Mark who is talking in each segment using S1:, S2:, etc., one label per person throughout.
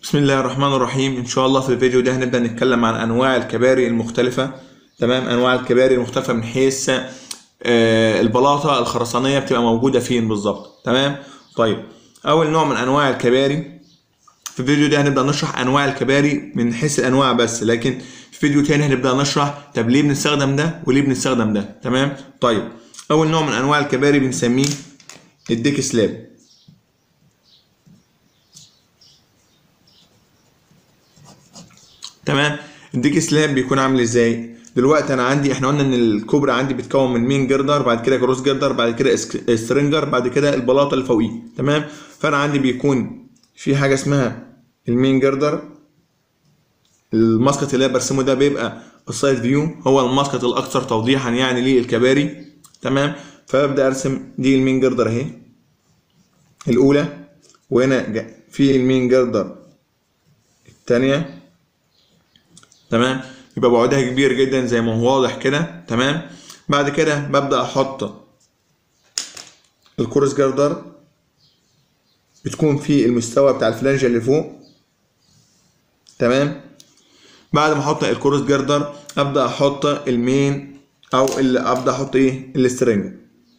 S1: بسم الله الرحمن الرحيم ان شاء الله في الفيديو ده هنبدا نتكلم عن انواع الكباري المختلفه تمام انواع الكباري المختلفه من حيث آه، البلاطه الخرسانيه بتبقى موجوده فين بالظبط تمام طيب اول نوع من انواع الكباري في الفيديو ده هنبدا نشرح انواع الكباري من حيث الانواع بس لكن في فيديو تاني هنبدا نشرح طب ليه بنستخدم ده وليه بنستخدم ده تمام طيب اول نوع من انواع الكباري بنسميه الديك سلاب تمام الديك سلاب بيكون عامل ازاي دلوقتي انا عندي احنا قلنا ان الكوبري عندي بيتكون من مين جردر بعد كده كروس جردر بعد كده اسك- سترينجر بعد كده البلاطه اللي فوقيه تمام فانا عندي بيكون في حاجه اسمها المين جردر الماسكت اللي انا برسمه ده بيبقى السايد فيو هو الماسكت الاكثر توضيحا يعني للكباري تمام فببدا ارسم دي المين جردر اهي الاولى وهنا جا- في المين جردر الثانيه تمام يبقى بعدها كبير جدا زي ما هو واضح كده تمام بعد كده ببدا احط الكورس جردر بتكون في المستوى بتاع الفلانجه اللي فوق تمام بعد ما احط الكورس جردر ابدا احط المين او اللي ابدا احط ايه السترنج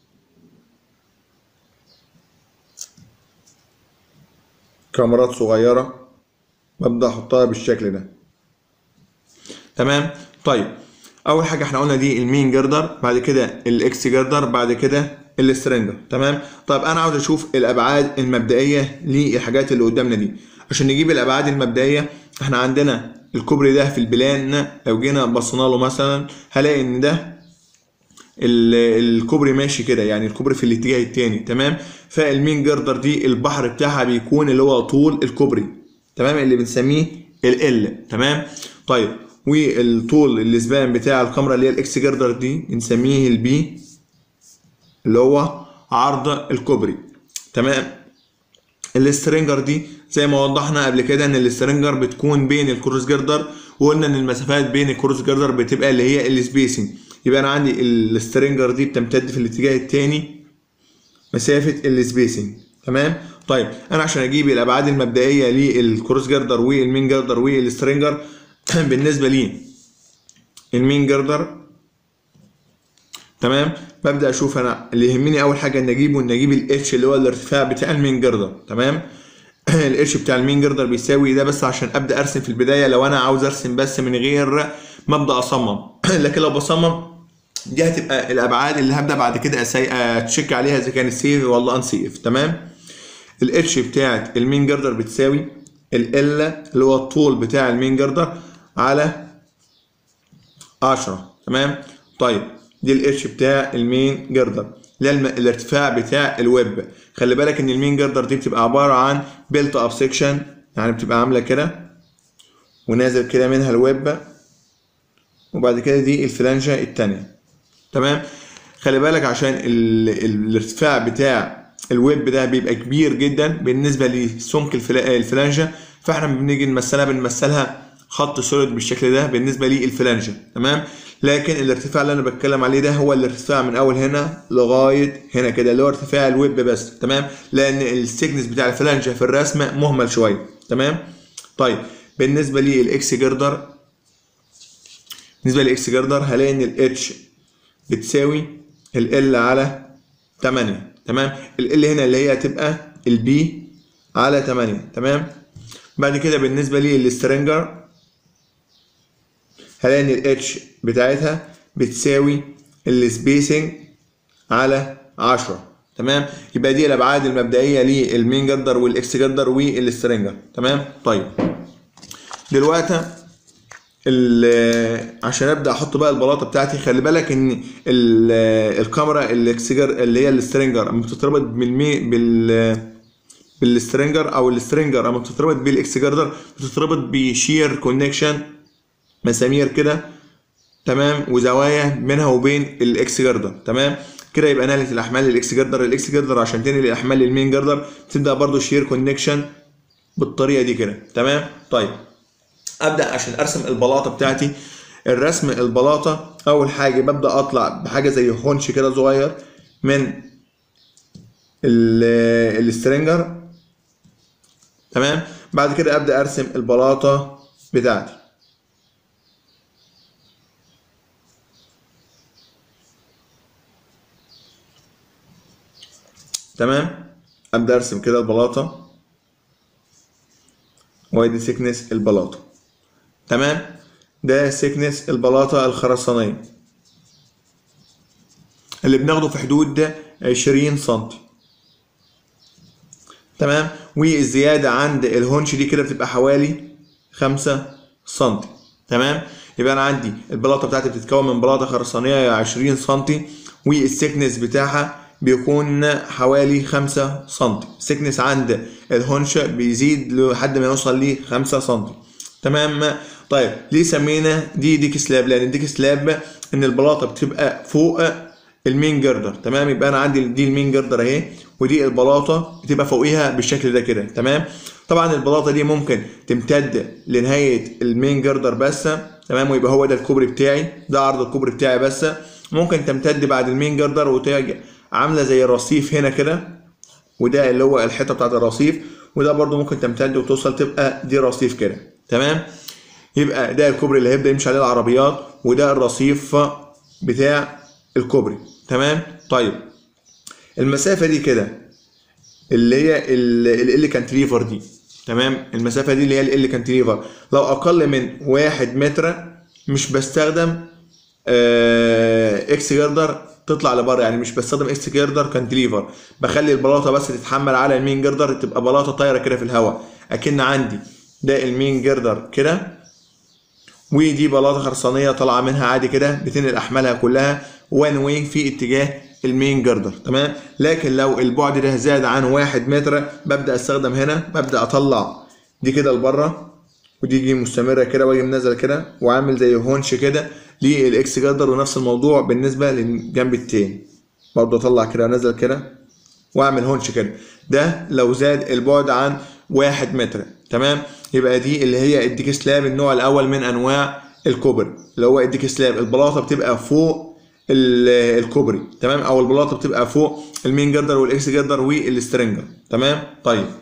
S1: كاميرات صغيره ببدا احطها بالشكل ده تمام طيب اول حاجه احنا قلنا دي المين جردر بعد كده الاكس جردر بعد كده السترنجر تمام طيب انا عاوز اشوف الابعاد المبدئيه للحاجات اللي قدامنا دي عشان نجيب الابعاد المبدئيه احنا عندنا الكوبري ده في البلان لو جينا بصينا له مثلا هلاقي ان ده ال- الكوبري ماشي كده يعني الكوبري في الاتجاه التاني تمام فالمين جردر دي البحر بتاعها بيكون اللي هو طول الكوبري تمام اللي بنسميه ال ال تمام طيب والطول الاسبان بتاع الكاميرا اللي هي الاكس جردر دي بنسميه البي اللي هو عرض الكوبري تمام السترينجر دي زي ما وضحنا قبل كده ان السترينجر بتكون بين الكروس جردر وقلنا ان المسافات بين الكروس جردر بتبقى اللي هي السبيسنج يبقى انا عندي السترينجر دي بتمتد في الاتجاه الثاني مسافه السبيسنج تمام طيب انا عشان اجيب الابعاد المبدئيه للكروس جردر والمين جردر والسترينجر بالنسبه لي المين جردر تمام ببدا اشوف انا اللي يهمني اول حاجه ان اجيبه ان اجيب الاتش اللي هو الارتفاع بتاع المين جردر تمام الاتش بتاع المين جردر بيساوي ده بس عشان ابدا ارسم في البدايه لو انا عاوز ارسم بس من غير ما ابدا اصمم لكن لو بصمم دي هتبقى الابعاد اللي هبدا بعد كده أسي... اتشيك عليها اذا كانت سيف ولا ان سيف تمام الاتش بتاعت المين جردر بتساوي ال اللي هو الطول بتاع المين جردر على 10 تمام طيب دي الاتش بتاع المين جردر اللي هي الم- الارتفاع بتاع الويب خلي بالك ان المين جردر دي بتبقى عباره عن بيلت اب سيكشن يعني بتبقى عامله كده ونازل كده منها الويب وبعد كده دي الفلانجه التانية تمام خلي بالك عشان ال... ال... الارتفاع بتاع الويب ده بيبقى كبير جدا بالنسبه لسمك الفلا... الفلانجه فاحنا بنيجي نمثلها بنمثلها خط سوليد بالشكل ده بالنسبه للفلانجه تمام لكن الارتفاع اللي انا بتكلم عليه ده هو الارتفاع من اول هنا لغايه هنا كده اللي هو ارتفاع الويب بس تمام لان السيكنس بتاع الفلانجه في الرسم مهمل شويه تمام طيب بالنسبه للاكس جردر بالنسبه للاكس جردر هلاقي ان الاتش بتساوي ال على 8 تمام ال هنا اللي هي هتبقى البي على 8 تمام بعد كده بالنسبه لي السترينجر هلاقي ان الاتش بتاعتها بتساوي السبيسنج على 10 تمام يبقى دي الابعاد المبدئيه للمين جردر والاكس جردر والسترينجر تمام طيب دلوقتي ال- عشان ابدا احط بقى البلاطه بتاعتي خلي بالك ان ال- الكاميرا الاكسجر اللي هي السترينجر اما بتتربط بالمي بال بالسترينجر او السترينجر اما بتتربط بالاكس جردر بتتربط بشير كونكشن مسامير كده تمام وزوايا بينها وبين الاكس جردر تمام كده يبقى نقلت الاحمال للاكس جردر الاكس جردر عشان تنقل الاحمال للمين جردر تبدا برضو شير كونكشن بالطريقه دي كده تمام طيب ابدا عشان ارسم البلاطه بتاعتي الرسم البلاطه اول حاجه ببدا اطلع بحاجه زي هونش كده صغير من ال- السترينجر تمام بعد كده ابدا ارسم البلاطه بتاعتي تمام ابدا ارسم كده البلاطه وادي سيكنس البلاطه تمام ده سيكنس البلاطه الخرسانيه اللي بناخده في حدود 20 سم تمام والزياده عند الهونش دي كده بتبقى حوالي 5 سم تمام يبقى انا عندي البلاطه بتاعتي بتتكون من بلاطه خرسانيه 20 سم والسيكنس بتاعها بيكون حوالي 5 سم سيكنس عند الهونش بيزيد لحد ما يوصل ل 5 سم تمام طيب ليه سمينا دي ديك سلاب لان الديك سلاب ان البلاطه بتبقى فوق المين جردر تمام يبقى انا عندي دي المين جردر اهي ودي البلاطه بتبقى فوقيها بالشكل ده كده تمام طبعا البلاطه دي ممكن تمتد لنهايه المين جردر بس تمام ويبقى هو ده الكوبري بتاعي ده عرض الكوبري بتاعي بس ممكن تمتد بعد المين جردر وتيجي عامله زي الرصيف هنا كده وده اللي هو الحته بتاعت الرصيف وده برده ممكن تمتد وتوصل تبقى دي رصيف كده تمام يبقى ده الكوبري اللي هيبدا يمشي عليه العربيات وده الرصيف بتاع الكوبري تمام طيب المسافه دي كده اللي هي ال كانتليفر دي تمام المسافه دي اللي هي ال كانتليفر لو اقل من واحد متر مش بستخدم آه اكس جردر تطلع لبره يعني مش بستخدم اكس جردر كانتليفر بخلي البلاطه بس تتحمل على المين جردر تبقى بلاطه طايره كده في الهواء اكن عندي ده المين جردر كده ودي بلاطه خرسانيه طالعه منها عادي كده بتنقل احمالها كلها وان واي في اتجاه المين جردر تمام لكن لو البعد ده زاد عن واحد متر ببدا استخدم هنا ببدا اطلع دي كده لبره ودي تيجي مستمره كده واجي منزل كده وعامل زي هونش كده للاكس جردر ونفس الموضوع بالنسبه للجنب التاني برضه اطلع كده وانزل كده واعمل هونش كده ده لو زاد البعد عن واحد متر تمام يبقى دي اللي هي الديك سلاب النوع الاول من انواع الكوبري اللي هو الديك سلاب البلاطه بتبقى فوق الكوبري تمام او البلاطه بتبقى فوق المين جردر والاكس جردر والسترنجر تمام طيب